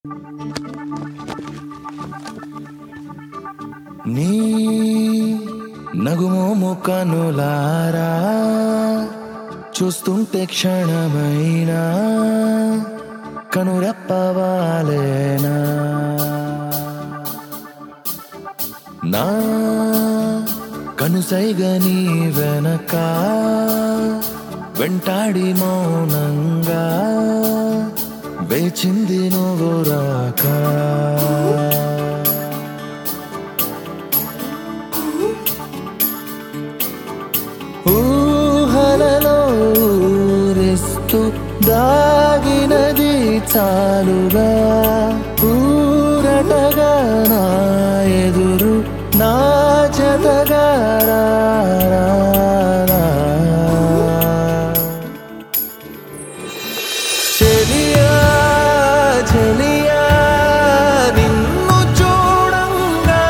నీ నగుమోము కనులారా చూస్తుంటే క్షణమైనా కనురెప్పవాలేనా నా కనుసైగ నీ వెనక వెంటాడి మౌనంగా వేచింది నువ్వు రాక ఊహలలో ఊరిస్తూ దాగినది చాలుగా ఊరటగా నా ఎదురు నా జతగా రా, రా, రా. చెలియా చెలియా నిన్ను చూడంగా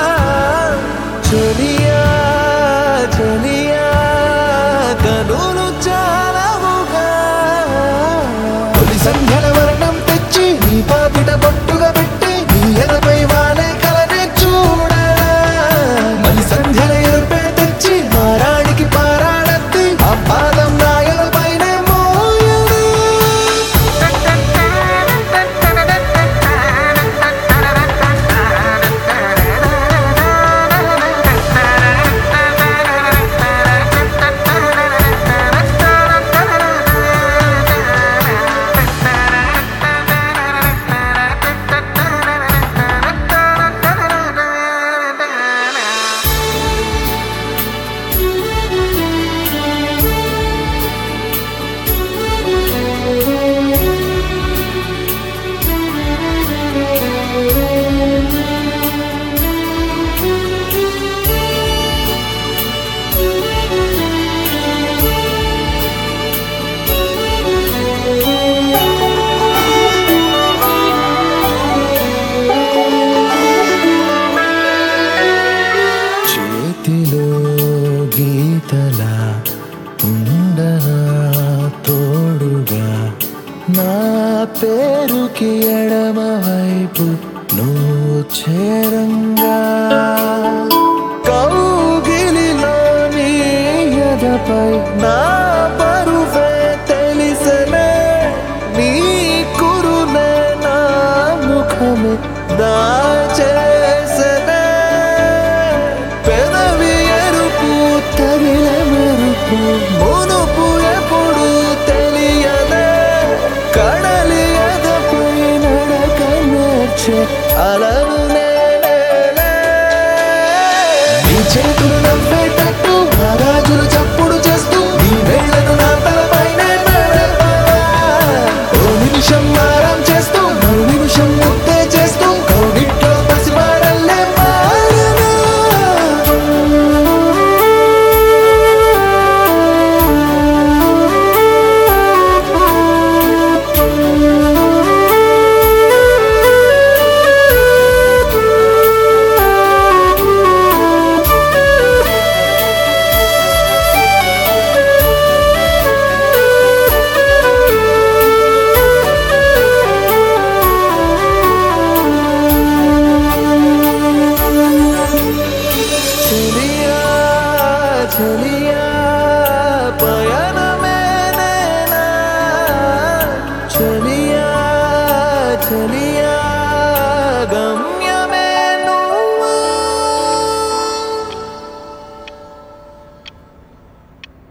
చెలియా చెలియా కనులు చాలవుగా తొలి సంధ్యల వర్ణం తెచ్చి నీ పాపిట బొట్టుగా పెట్టి నీ ఎదపై వాలే కలనే చూడా మలి సంధ్యల ఎరుపే తెచ్చి మారాడికి పారాడద్ది ఆ పాదం నాయల పైనే మోయడు చేతిలో గీతలా ఉండనా తోడుగా నా పేరుకి ఎడమ వైపు నువ్వు చేరంగా కౌగిలిలో నీ ఎదపై నా పరువే తెలిసనే నీ కురునే నా ముఖమే దాచేసనే పెదవి ఎరుపు తగిల మెరుపు మునుపు ఎప్పుడు తెలియదే కడలి ఎదపై నడక నేర్చే అలలు నేనేలే. నీ చేతులు నవ్వేటట్టు నా గాజులు చప్పుడు చేస్తూ నీ వేళ్లను నా తలపైనే నడపవా? ఓ నిమిషం ఆరాం చేస్తూ మరో నిమిషం ముద్దే చేస్తూ కౌగిట్లో పసివాడల్లే మారనా? చెలియా చెలియా పయనమే నేనా చెలియా చెలియా